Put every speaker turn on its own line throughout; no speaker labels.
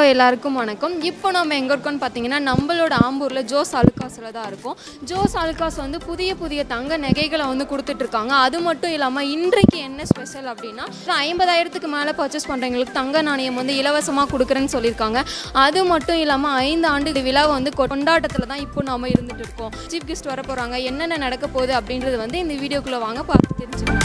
எல்லாருக்கும் வணக்கம் இப்போ நம்ம எங்கே இருக்கோம்னு பார்த்தீங்கன்னா நம்மளோட ஆம்பூரில் ஜோஸ் அலுகாஸில் தான் இருக்கோம் ஜோஸ் அலுகாஸ் வந்து புதிய புதிய தங்க நகைகளை வந்து கொடுத்துட்ருக்காங்க அது மட்டும் இல்லாமல் இன்றைக்கு என்ன ஸ்பெஷல் அப்படின்னா ஐம்பதாயிரத்துக்கு மேலே பர்ச்சேஸ் பண்ணுறவங்களுக்கு தங்க நாணயம் வந்து இலவசமாக கொடுக்குறேன்னு சொல்லியிருக்காங்க அது மட்டும் இல்லாமல் ஐந்து ஆண்டு விழா வந்து கொண்டாட்டத்தில் தான் இப்போ நாம இருந்துட்டு இருக்கோம் சீஃப் கெஸ்ட் வர போகிறாங்க என்னென்ன நடக்க போகுது அப்படின்றது வந்து இந்த வீடியோக்குள்ளே வாங்க பார்த்து தெரிஞ்சுக்கலாம்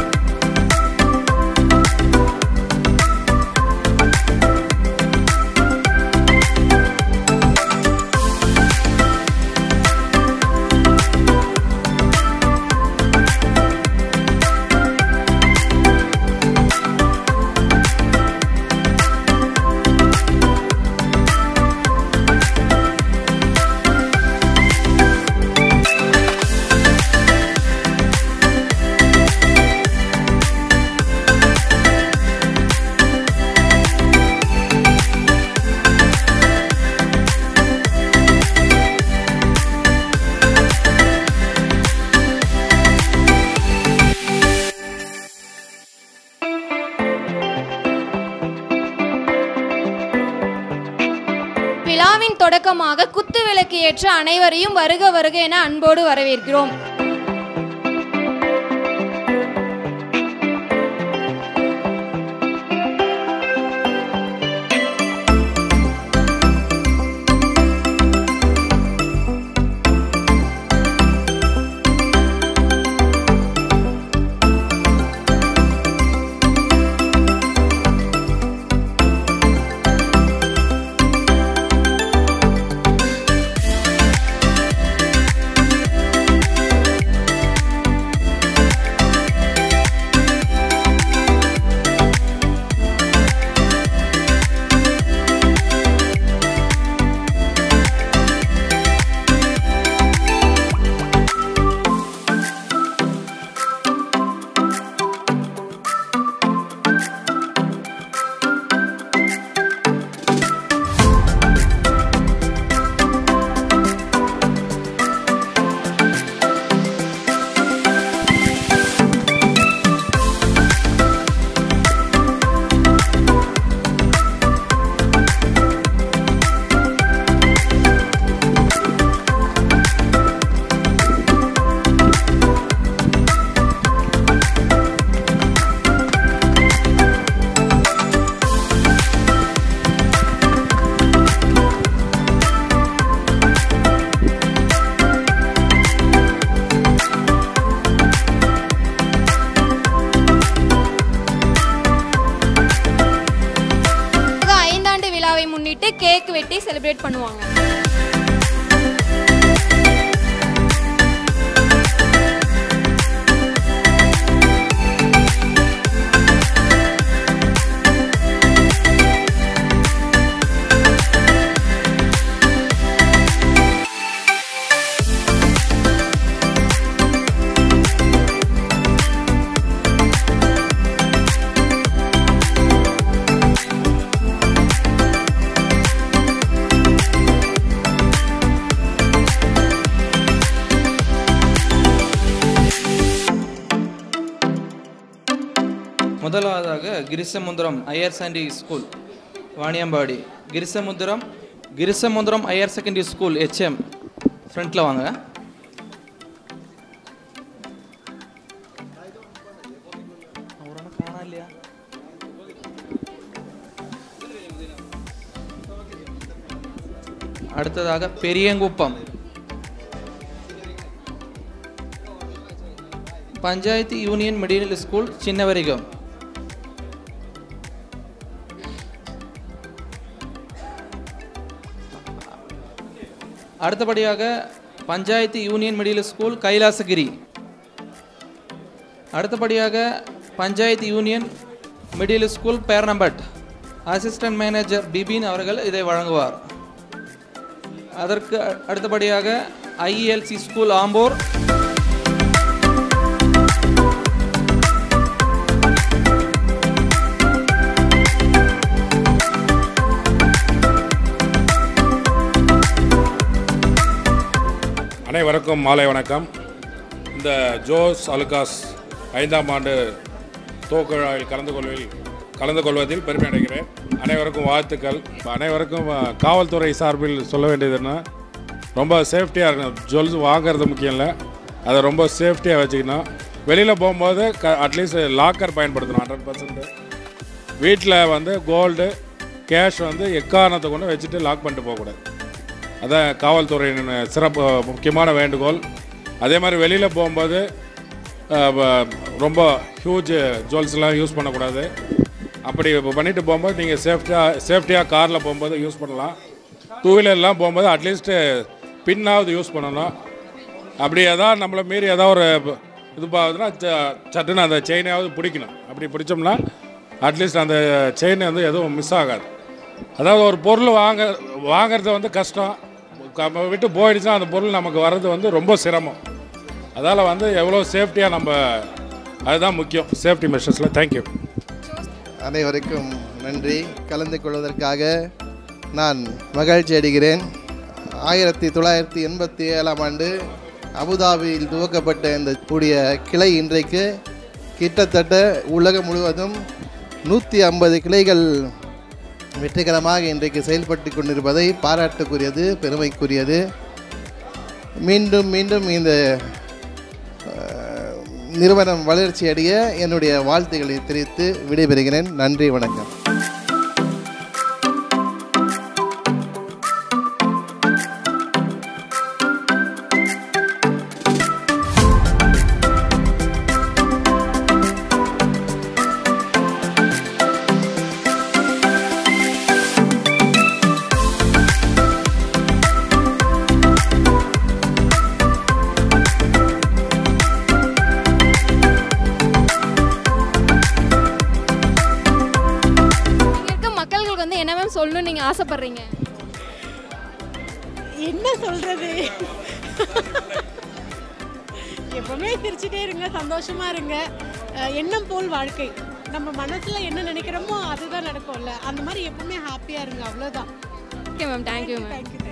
விழாவின் தொடக்கமாக குத்து விளக்கு ஏற்ற அனைவரையும் வருக வருக என அன்போடு வரவேற்கிறோம் ஐந்தாண்டு விழாவை முன்னிட்டு கேக் வெட்டி செலிப்ரேட் பண்ணுவாங்க
முதலாவதாக Girisamudram higher secondary school Vaniyambadi Girisamudram Girisamudram higher secondary school HM ஃப்ரண்ட்டில் வாங்க அவரான காணா இல்லையா அடுத்ததாக Periyankuppam panchayat union middle school Chinnavarigam அடுத்தபடியாக panchayat union middle school Kailasagiri அடுத்தபடியாக panchayat union middle school Pernambut assistant manager Bipin அவர்கள் இதை வழங்குவார் அதற்கு அ- அடுத்தபடியாக ஐஇஎல்சி ஸ்கூல் ஆம்பூர்
அனைவருக்கும் மாலை வணக்கம் இந்த ஜோஸ் அலுகாஸ் ஐந்தாம் ஆண்டு துவக்க விழாவில் கலந்து கொள்வதில் கலந்து கொள்வதில் பெருமை அடைகிறேன் அனைவருக்கும் வாழ்த்துக்கள் அனைவருக்கும் அஹ், காவல்துறை சார்பில் சொல்ல வேண்டியதுன்னா ரொம்ப சேஃப்டியாக இருக்கணும் ஜுவல்ஸ் வாங்குறது முக்கியம் இல்லை அதை ரொம்ப சேஃப்டியாக வச்சுக்கணும் வெளியில் போகும்போது க அட்லீஸ்ட் லாக்கர் பயன்படுத்தணும் ஹண்ட்ரட் பர்சன்ட் வீட்டில் வந்து கோல்டு கேஷ் வந்து எக்காரணத்தை கொண்டு வச்சுட்டு லாக் பண்ணிட்டு போகக்கூடாது அதான் காவல்துறையின் சிறப்பு முக்கியமான வேண்டுகோள் அதே மாதிரி வெளியில் போகும்போது அஹ், வ- ரொம்ப ஹியூஜ் ஜுவல்ஸ்லாம் யூஸ் பண்ணக்கூடாது அப்படி பண்ணிட்டு போகும்போது நீங்கள் சேஃப்டியாக சேஃப்டியாக காரில் போகும்போது யூஸ் பண்ணலாம் டூ வீலர்லாம் போகும்போது அட்லீஸ்ட்டு பின்னாவது யூஸ் பண்ணணும் அப்படி ஏதாவது நம்மளை மீறி ஏதாவது ஒரு இது பாகுதுன்னா சட்டுன்னு அந்த செயினையாவது பிடிக்கணும் அப்படி பிடிச்சோம்னா அட்லீஸ்ட் அந்த செயின் வந்து எதுவும் மிஸ் ஆகாது அதாவது ஒரு பொருள் வாங்க வாங்குறது வந்து கஷ்டம் நம்ம விட்டு போயிடுச்சுன்னா அந்த பொருள் நமக்கு வர்றது வந்து ரொம்ப சிரமம் அதால் வந்து எவ்வளோ சேஃப்டியாக நம்ம அதுதான் முக்கியம் சேஃப்டி மெஷர்ஸில் தேங்க்யூ
அனைவருக்கும் நன்றி கலந்து கொள்வதற்காக நான் மகிழ்ச்சி அடைகிறேன் ஆயிரத்தி தொள்ளாயிரத்தி எண்பத்தி ஏழாம் ஆண்டு அபுதாபியில் துவக்கப்பட்ட இந்த கூடிய கிளை இன்றைக்கு கிட்டத்தட்ட உலகம் முழுவதும் நூற்றி ஐம்பது கிளைகள் வெற்றிகரமாக இன்றைக்கு செயல்பட்டு கொண்டிருப்பதை பாராட்டுக்குரியது பெருமைக்குரியது மீண்டும் மீண்டும் இந்த அஹ், நிறுவனம் வளர்ச்சி அடைய என்னுடைய வாழ்த்துக்களை தெரிவித்து விடைபெறுகிறேன் நன்றி வணக்கம்
இங்கே இருக்க மக்கள்களுக்கு வந்து என்ன மேம் சொல்லணும்னு நீங்கள் ஆசைப்பட்றீங்க
என்ன சொல்றது எப்பவுமே சிரிச்சுட்டே இருங்க சந்தோஷமா இருங்க அஹ் எண்ணம் போல் வாழ்க்கை நம்ம மனசுல என்ன நினைக்கிறோமோ அதுதான் நடக்கும்ல அந்த மாதிரி எப்பவுமே ஹாப்பியா இருங்க அவ்வளவுதான்
okay ma'am thank you ma'am
thank you